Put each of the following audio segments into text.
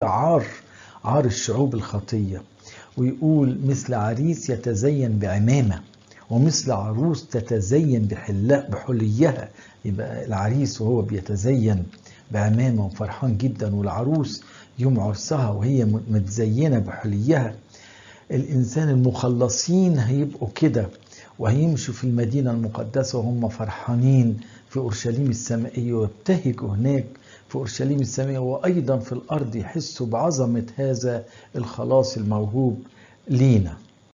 عار عار الشعوب الخطية ويقول مثل عريس يتزين بعمامة ومثل عروس تتزين بحليها يبقى العريس وهو بيتزين بعمامة وفرحان جدا والعروس يوم عرسها وهي متزينة بحليها الإنسان المخلصين هيبقوا كده وهيمشوا في المدينة المقدسة وهم فرحانين في أورشليم السمائية ويبتهجوا هناك في أورشليم السمائية وأيضا في الأرض يحسوا بعظمة هذا الخلاص الموهوب لينا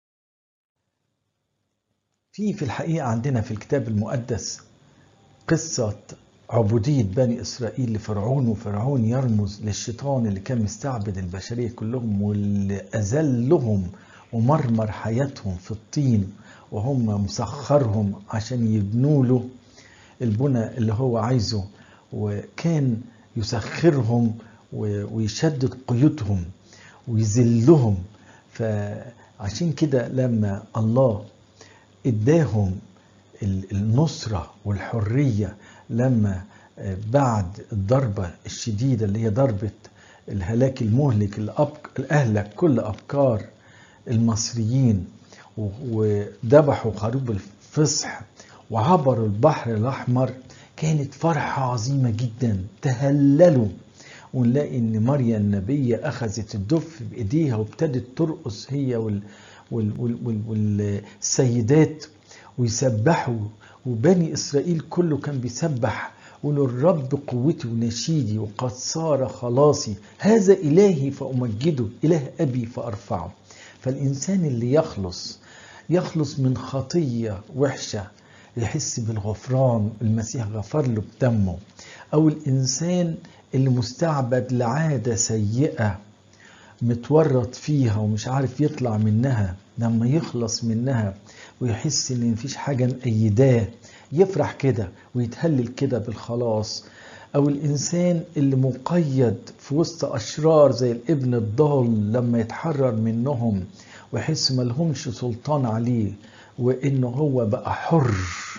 في في الحقيقة عندنا في الكتاب المقدس قصة عبودية بني إسرائيل لفرعون وفرعون يرمز للشيطان اللي كان مستعبد البشرية كلهم واللي أذلهم ومرمر حياتهم في الطين وهم مسخرهم عشان يبنوا له البنى اللي هو عايزه وكان يسخرهم ويشدد قيودهم ويذلهم فعشان كده لما الله اداهم النصرة والحرية لما بعد الضربة الشديدة اللي هي ضربة الهلاك المهلك اللي أهلك كل أبكار المصريين وذبحوا خروب الفصح وعبروا البحر الأحمر كانت فرحة عظيمة جدا تهللوا ونلاقي ان مريم النبية اخذت الدف بايديها وابتدت ترقص هي وال وال وال وال والسيدات ويسبحوا وبني اسرائيل كله كان بيسبح يقولوا الرب قوتي ونشيدي وقد صار خلاصي هذا الهي فامجده اله ابي فارفعه فالانسان اللي يخلص يخلص من خطيه وحشه يحس بالغفران المسيح غفر له بدمه او الانسان اللي مستعبد لعاده سيئه متورط فيها ومش عارف يطلع منها لما يخلص منها ويحس ان مفيش حاجه مأيداه يفرح كده ويتهلل كده بالخلاص او الانسان اللي مقيد في وسط اشرار زي الابن الضال لما يتحرر منهم ويحس ملهمش سلطان عليه وانه هو بقى حر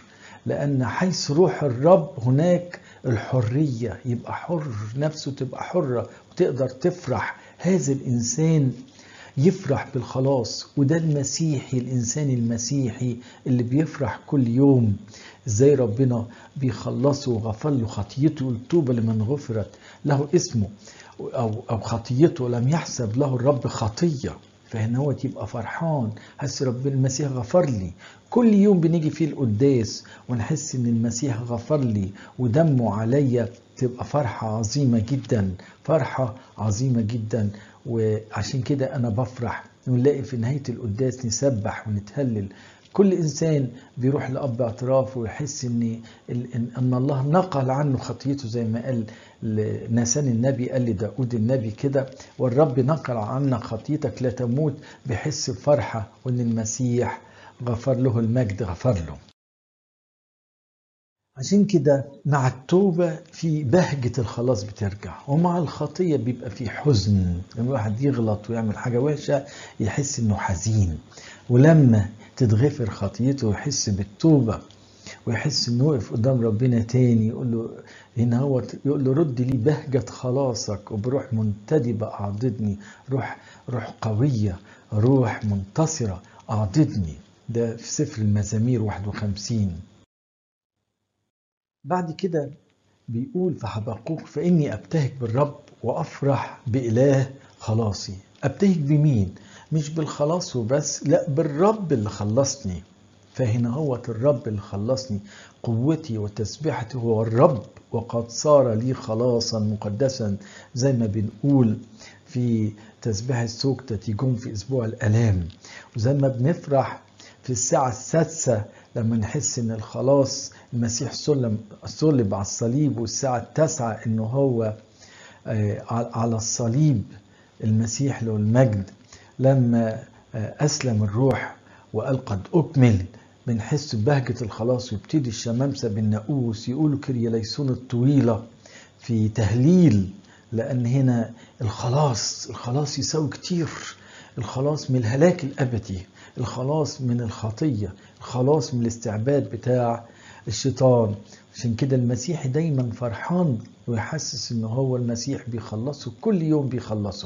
لان حيث روح الرب هناك الحريه يبقى حر نفسه تبقى حره وتقدر تفرح هذا الانسان يفرح بالخلاص وده المسيحي الانسان المسيحي اللي بيفرح كل يوم ازاي ربنا بيخلصه وغفر له خطيته التوبه لمن غفرت له اسمه او او خطيته لم يحسب له الرب خطيه فهنا هو يبقى فرحان حس رب المسيح غفر لي كل يوم بنيجي فيه القداس ونحس ان المسيح غفر لي ودمه عليا تبقى فرحة عظيمة جدا فرحة عظيمة جدا وعشان كده انا بفرح ونلاقي في نهاية القداس نسبح ونتهلل كل انسان بيروح لاب اعتراف ويحس ان ان الله نقل عنه خطيته زي ما قال ناسان النبي قال لداود النبي كده والرب نقل عنك خطيتك لا تموت بحس بفرحه وان المسيح غفر له المجد غفر له عشان كده مع التوبة في بهجة الخلاص بترجع ومع الخطية بيبقى في حزن لما الواحد يغلط ويعمل حاجة وحشة يحس انه حزين ولما تتغفر خطيته ويحس بالتوبة ويحس انه وقف قدام ربنا تاني يقول له هنا هو يقول له رد لي بهجة خلاصك وبروح منتدبة أعضدني روح روح قوية روح منتصرة أعضدني ده في سفر المزامير 51 بعد كده بيقول في حبقوق فإني أبتهج بالرب وأفرح بإله خلاصي أبتهج بمين؟ مش بالخلاص وبس لا بالرب اللي خلصني فهنا هو الرب اللي خلصني قوتي وتسبيحتي هو الرب وقد صار لي خلاصا مقدسا زي ما بنقول في تسبيح السوكتة تيجون في أسبوع الألام وزي ما بنفرح في الساعة السادسة لما نحس ان الخلاص المسيح سلم صلب على الصليب والساعة التاسعة انه هو على الصليب المسيح له المجد لما أسلم الروح وقال قد أكمل بنحس ببهجة الخلاص ويبتدي الشمامسة بالنقوس يقولوا كرياليسون الطويلة في تهليل لأن هنا الخلاص الخلاص يساوي كتير الخلاص من الهلاك الأبدي الخلاص من الخطية الخلاص من الاستعباد بتاع الشيطان عشان كده المسيح دايما فرحان ويحسس ان هو المسيح بيخلصه كل يوم بيخلصه